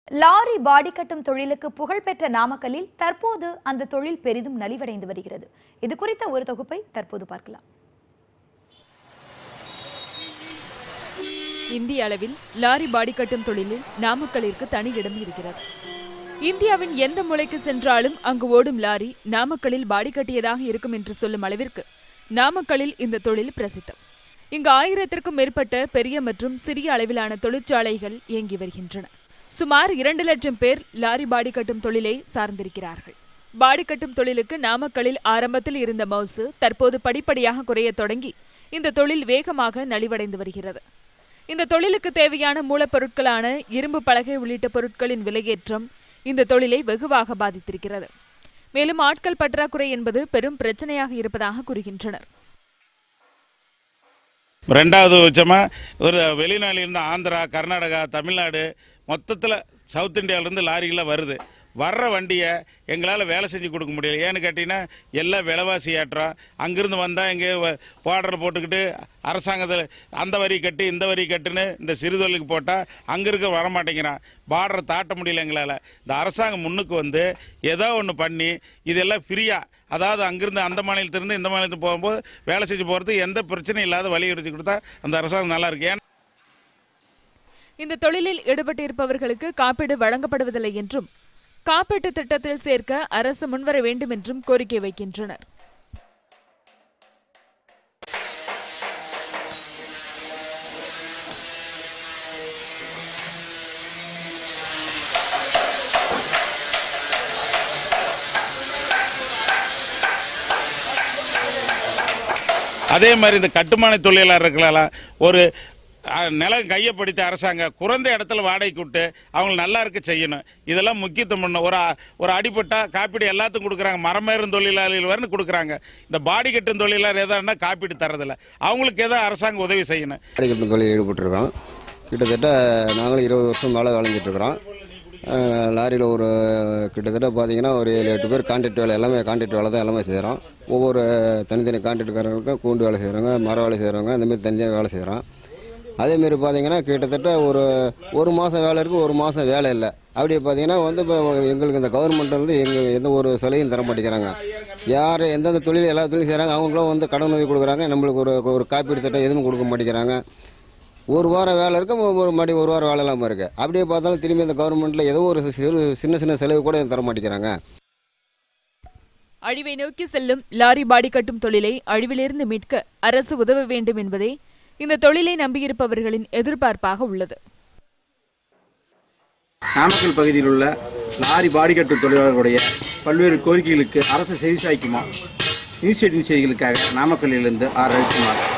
lorry body கட்டும் தொழிலுக்கு புகழ்பெற்ற நாமக்கல்லில் தற்போது அந்த தொழில் பெரிதும் நலிவடைந்து வருகிறது இது குறித்த ஒரு தொகுப்பை தற்போது பார்க்கலாம் இந்திய அளவில் லாரி பாடி கட்டும் தொழிலில் நாமக்கல்லிற்கு தனி இடம் இருக்கிறது இந்தியாவின் எந்த மூலைக்கு சென்றாலும் அங்கு ஓடும் லாரி நாமக்கல்லில் பாடி கட்டியதாக இருக்கும் என்று சொல்லும் அளவிற்கு நாமக்கல்லில் இந்த தொழில் பிரசித்தம் இங்கு ஆயிரத்திற்கும் மேற்பட்ட பெரிய மற்றும் சிறிய அளவிலான தொழிற்சாலைகள் இயங்கி வருகின்றன சுமார் இரண்டு லட்சம் பேர் லாரி பாடி கட்டும் தொழிலை சார்ந்திருக்கிறார்கள் பாடி கட்டும் தொழிலுக்கு நாமக்கல்லில் ஆரம்பத்தில் இருந்த மவுசு தற்போது படிப்படியாக குறையத் தொடங்கி இந்த தொழில் வேகமாக நலிவடைந்து வருகிறது இந்த தொழிலுக்கு தேவையான மூலப்பொருட்களான இரும்பு பலகை உள்ளிட்ட பொருட்களின் விலையேற்றம் இந்த தொழிலை வெகுவாக பாதித்திருக்கிறது மேலும் ஆட்கள் பற்றாக்குறை என்பது பெரும் பிரச்சனையாக இருப்பதாக கூறுகின்றனர் ரெண்டாவது பட்சமாக ஒரு வெளிநாட்டிலிருந்து ஆந்திரா கர்நாடகா தமிழ்நாடு மொத்தத்தில் சவுத் இந்தியாவிலேருந்து லாரிகளாக வருது வர்ற வண்டியை எங்களால் வேலை செஞ்சு கொடுக்க முடியல ஏன்னு கேட்டிங்கன்னா எல்லாம் விலைவாசி ஏற்றம் அங்கேருந்து வந்தால் இங்கே பார்டர் போட்டுக்கிட்டு அரசாங்கத்தில் அந்த வரி கட்டு இந்த வரி கட்டுன்னு இந்த சிறுதொழிலுக்கு போட்டால் அங்கே இருக்க வரமாட்டேங்கிறான் பார்டரை தாட்ட முடியல எங்களால் இந்த அரசாங்கம் முன்னுக்கு வந்து ஏதோ ஒன்று பண்ணி இதெல்லாம் ஃப்ரீயாக அதாவது அங்கிருந்து அந்த மாநிலத்திலிருந்து இந்த மாநிலத்துக்கு போகும்போது வேலை செஞ்சு போகிறது எந்த பிரச்சனையும் இல்லாத வழி எடுத்து கொடுத்தா அந்த அரசாங்கம் நல்லா இருக்கு ஏன்னா இந்த தொழிலில் ஈடுபட்டிருப்பவர்களுக்கு காப்பீடு வழங்கப்படுவதில்லை என்றும் காப்பீட்டு திட்டத்தில் சேர்க்க அரசு முன்வர வேண்டும் என்றும் கோரிக்கை வைக்கின்றனர் அதே மாதிரி இந்த கட்டுமான தொழிலாளர்களெல்லாம் ஒரு அஹ், நிலம் கையப்படுத்தி அரசாங்கம் குறைந்த இடத்துல வாடகைக்கு விட்டு அவங்க நல்லா இருக்க செய்யணும் இதெல்லாம் முக்கியத்துவம் பண்ணணும் ஒரு அ- ஒரு அடிப்பட்டா காப்பீடு எல்லாத்துக்கும் கொடுக்குறாங்க மரமேறும் தொழிலாளிகள் வரணும் கொடுக்குறாங்க இந்த பாடி கட்டும் தொழிலாளர் எதான்னா காப்பீடு தரதில்ல அவங்களுக்கு ஏதோ அரசாங்கம் உதவி செய்யணும் அடிக்கட்டும் தொழில் ஈடுபட்டிருக்கோம் கிட்டத்தட்ட நாங்களும் இருபது வருஷம் மேலே வேலைஞ்சிட்ருக்குறோம் லாரியில் ஒரு கிட்டத்தட்ட பார்த்தீங்கன்னா ஒரு ஏழு எட்டு பேர் கான்ட்ராக்ட் வேலை எல்லாமே கான்ட்ராக்ட் வேலை தான் எல்லாமே செய்கிறோம் ஒவ்வொரு தனித்தனி கான்ட்ராக்ட்காரங்களுக்கும் கூண்டு வேலை செய்கிறவங்க மர வேலை செய்கிறவங்க இந்தமாரி தனித்தனி வேலை செய்கிறோம் அதேமாரி பார்த்தீங்கன்னா கிட்டத்தட்ட ஒரு ஒரு மாதம் வேலை இருக்குது ஒரு மாதம் வேலை இல்லை அப்படி பார்த்தீங்கன்னா வந்து இப்போ எங்களுக்கு இந்த கவர்மெண்ட் வந்து எங்கள் எந்த ஒரு சலுகையும் தர மாட்டேங்கிறாங்க யார் எந்தெந்த தொழில் எல்லா தொழிலும் செய்கிறாங்க அவங்களும் வந்து கடன் உதவி கொடுக்குறாங்க நம்மளுக்கு ஒரு ஒரு காப்பீடு திட்டம் எதுவும் கொடுக்க மாட்டேங்கிறாங்க ஒரு வாரம் வேலை இருக்கு ஒரு மறுபடி ஒரு வாரம் வேலை இல்லாமல் இருக்குது அப்படியே பார்த்தாலும் திரும்பி இந்த கவர்மெண்ட்டில் ஏதோ ஒரு சிறு சின்ன சின்ன செலவு கூட தர மாட்டேங்கிறாங்க அழிவை நோக்கி செல்லும் லாரி பாடி கட்டும் தொழிலை அழிவிலிருந்து மீட்க அரசு உதவ வேண்டும் என்பதே இந்த தொழிலை நம்பியிருப்பவர்களின் எதிர்பார்ப்பாக உள்ளது நாமக்கல் பகுதியில் உள்ள லாரி பாடிக்கட்டு தொழிலாளர்களுடைய பல்வேறு கோரிக்கைகளுக்கு அரசு செவி சாய்க்குமா நியூஸ் எயிட்டின் செய்திகளுக்காக நாமக்கல்லிலிருந்து ஆர் ரவிக்குமார்